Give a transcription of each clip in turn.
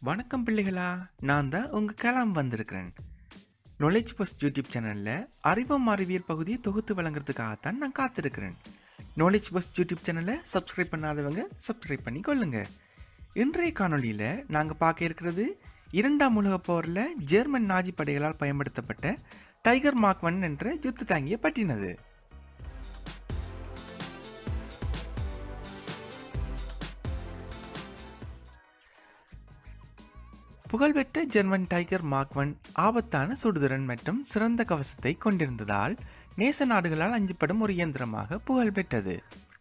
வணக்கம் பிள்ளைகளா நான் தான் உங்கள் கலாம் வந்திருக்கிறேன் knowledge பஸ் யூடியூப் சேனலில் அறிவம் அறிவியல் பகுதியை தொகுத்து வழங்குறதுக்காகத்தான் நான் காத்திருக்கிறேன் knowledge பஸ் யூடியூப் சேனலை சப்ஸ்கிரைப் பண்ணாதவங்க சப்ஸ்கிரைப் பண்ணி கொள்ளுங்க இன்றைய காணொளியில் நாங்கள் பார்க்க இருக்கிறது இரண்டாம் உலகப் போரில் ஜெர்மன் நாஜி படைகளால் பயன்படுத்தப்பட்ட டைகர் மார்க் ஒன் என்ற யுத்த தாங்கியை பற்றினது புகழ்பெற்ற ஜெர்மன் டைகர் மார்க் ஒன் ஆபத்தான சுடுதிறன் மற்றும் சிறந்த கவசத்தை கொண்டிருந்ததால் நேச நாடுகளால் அஞ்சப்படும் ஒரு இயந்திரமாக புகழ்பெற்றது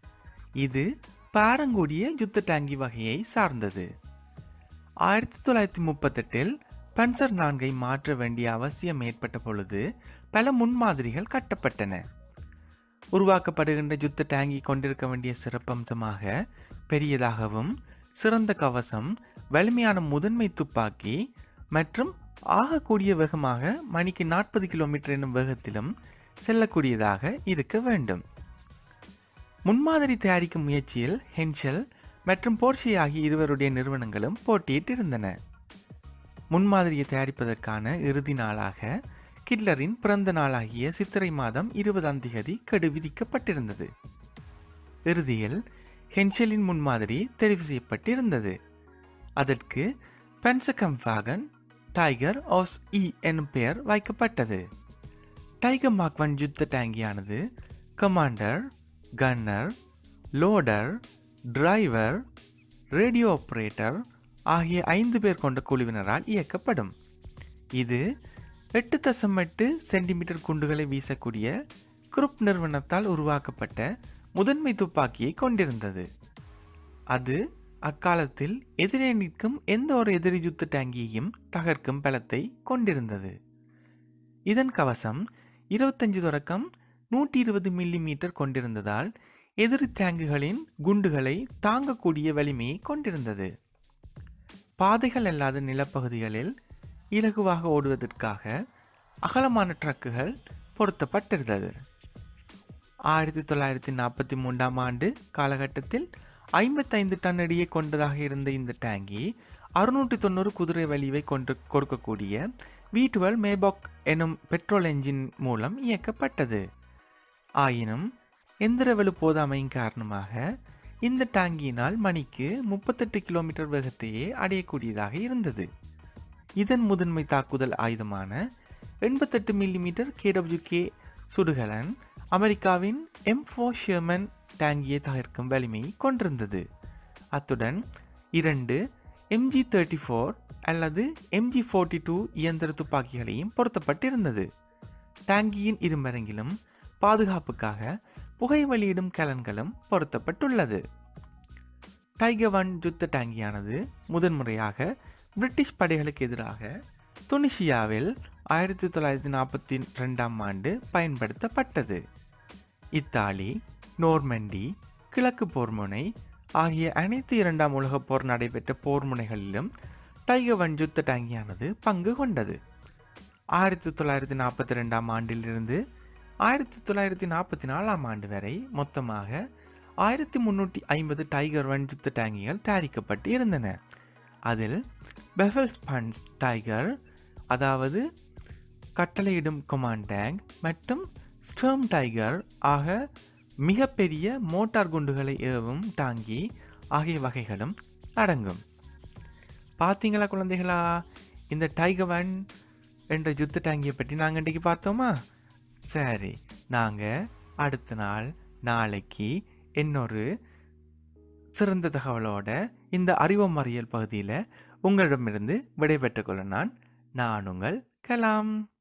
இது பாரங்கூடிய யுத்த டாங்கி வகையை சார்ந்தது ஆயிரத்தி தொள்ளாயிரத்தி முப்பத்தெட்டில் பன்சர் நான்கை மாற்ற வேண்டிய அவசியம் ஏற்பட்ட பொழுது பல முன்மாதிரிகள் கட்டப்பட்டன உருவாக்கப்படுகின்ற யுத்த டேங்கி கொண்டிருக்க வேண்டிய சிறப்பம்சமாக பெரியதாகவும் சிறந்த கவசம் வலிமையான முதன்மை துப்பாக்கி மற்றும் ஆகக்கூடிய வேகமாக மணிக்கு நாற்பது கிலோமீட்டர் என்னும் வேகத்திலும் செல்லக்கூடியதாக இருக்க வேண்டும் முன்மாதிரி தயாரிக்கும் முயற்சியில் ஹென்ஷல் மற்றும் போர்ஷி ஆகிய இருவருடைய நிறுவனங்களும் போட்டியிட்டிருந்தன முன்மாதிரியை தயாரிப்பதற்கான இறுதி நாளாக கிட்லரின் பிறந்த நாளாகிய சித்திரை மாதம் இருபதாம் திகதி கெடு விதிக்கப்பட்டிருந்தது இறுதியில் ஹென்ஷலின் முன்மாதிரி தெரிவு செய்யப்பட்டிருந்தது அதற்கு பென்சகம்ஃபாகன் டைகர் ஆஸ் இ எனும் பெயர் வைக்கப்பட்டது டைகர் மார்க் ஒன் யுத்த டேங்கியானது commander gunner loader driver radio operator ஆகிய ஐந்து பேர் கொண்ட குழுவினரால் இயக்கப்படும் இது எட்டு தசம் எட்டு சென்டிமீட்டர் குண்டுகளை வீசக்கூடிய குரூப் நிறுவனத்தால் உருவாக்கப்பட்ட முதன்மை துப்பாக்கியை கொண்டிருந்தது அது அக்காலத்தில் எதிரே நிற்கும் எந்த ஒரு எதிரி யுத்த டேங்கியையும் தகர்க்கும் பலத்தை கொண்டிருந்தது இதன் கவசம் இருபத்தஞ்சு தொடக்கம் நூற்றி இருபது மில்லி மீட்டர் கொண்டிருந்ததால் எதிரி டேங்குகளின் குண்டுகளை தாங்கக்கூடிய வலிமையை கொண்டிருந்தது பாதைகள் அல்லாத நிலப்பகுதிகளில் இலகுவாக ஓடுவதற்காக அகலமான ட்ரக்குகள் பொருத்தப்பட்டிருந்தது ஆயிரத்தி தொள்ளாயிரத்தி நாற்பத்தி மூன்றாம் ஆண்டு காலகட்டத்தில் ஐம்பத்தைந்து டன் எடையை கொண்டதாக இருந்த இந்த டேங்கி அறுநூற்றி தொண்ணூறு குதிரை வலிவை கொண்டு கொடுக்கக்கூடிய வி டுவெல் மேபாக் எனும் பெட்ரோல் என்ஜின் மூலம் இயக்கப்பட்டது ஆயினும் எந்திரவலு போதாமையின் காரணமாக இந்த டாங்கியினால் மணிக்கு முப்பத்தெட்டு கிலோமீட்டர் வேகத்தையே அடையக்கூடியதாக இருந்தது இதன் முதன்மை தாக்குதல் ஆயுதமான எண்பத்தெட்டு மில்லிமீட்டர் கேடபிள்யூகே சுடுகலன் அமெரிக்காவின் எம் ஃபோ ஷெர்மன் டாங்கியை தகர்க்கும் வலிமையை கொண்டிருந்தது அத்துடன் இரண்டு எம்ஜி தேர்ட்டி ஃபோர் அல்லது எம்ஜி ஃபோர்ட்டி டூ இயந்திர துப்பாக்கிகளையும் பொருத்தப்பட்டிருந்தது டாங்கியின் இருமரங்கிலும் பாதுகாப்புக்காக புகை வெளியிடும் கலன்களும் பொருத்தப்பட்டுள்ளது டைகர் ஒன் யுத்த டாங்கியானது முதன்முறையாக பிரிட்டிஷ் படைகளுக்கு எதிராக துனிசியாவில் ஆயிரத்தி தொள்ளாயிரத்தி நாற்பத்தி ரெண்டாம் ஆண்டு பயன்படுத்தப்பட்டது இத்தாலி நோர்மண்டி கிழக்கு போர்முனை ஆகிய அனைத்து இரண்டாம் உலகப் போர் நடைபெற்ற போர் முனைகளிலும் டைகர் ஒன் யுத்த டாங்கியானது பங்கு கொண்டது ஆயிரத்தி தொள்ளாயிரத்தி நாற்பத்தி ரெண்டாம் ஆண்டிலிருந்து ஆயிரத்தி தொள்ளாயிரத்தி நாற்பத்தி நாலாம் ஆண்டு வரை மொத்தமாக ஆயிரத்தி முன்னூற்றி ஐம்பது டைகர் ஒன் யுத்த டேங்கிகள் தயாரிக்கப்பட்டு இருந்தன அதில் பெஃபல் ஸ்பன்ஸ் டைகர் அதாவது கட்டளையிடும் கொமாண்ட் டேங்க் மற்றும் ஸ்டர்ம் டைகர் ஆக மிகப்பெரிய மோட்டார் குண்டுகளை ஏவும் டாங்கி ஆகிய வகைகளும் அடங்கும் பார்த்தீங்களா குழந்தைகளா இந்த டைகர் ஒன் என்ற யுத்த டேங்கியை பற்றி நாங்கள் இன்றைக்கி பார்த்தோமா சரி நாங்கள் அடுத்த நாள் நாளைக்கு இன்னொரு சிறந்த தகவலோட இந்த அறிவம் அறியல் பகுதியில் உங்களிடமிருந்து விடைபெற்றுக் கொள்ள நான் நான் உங்கள் கலாம்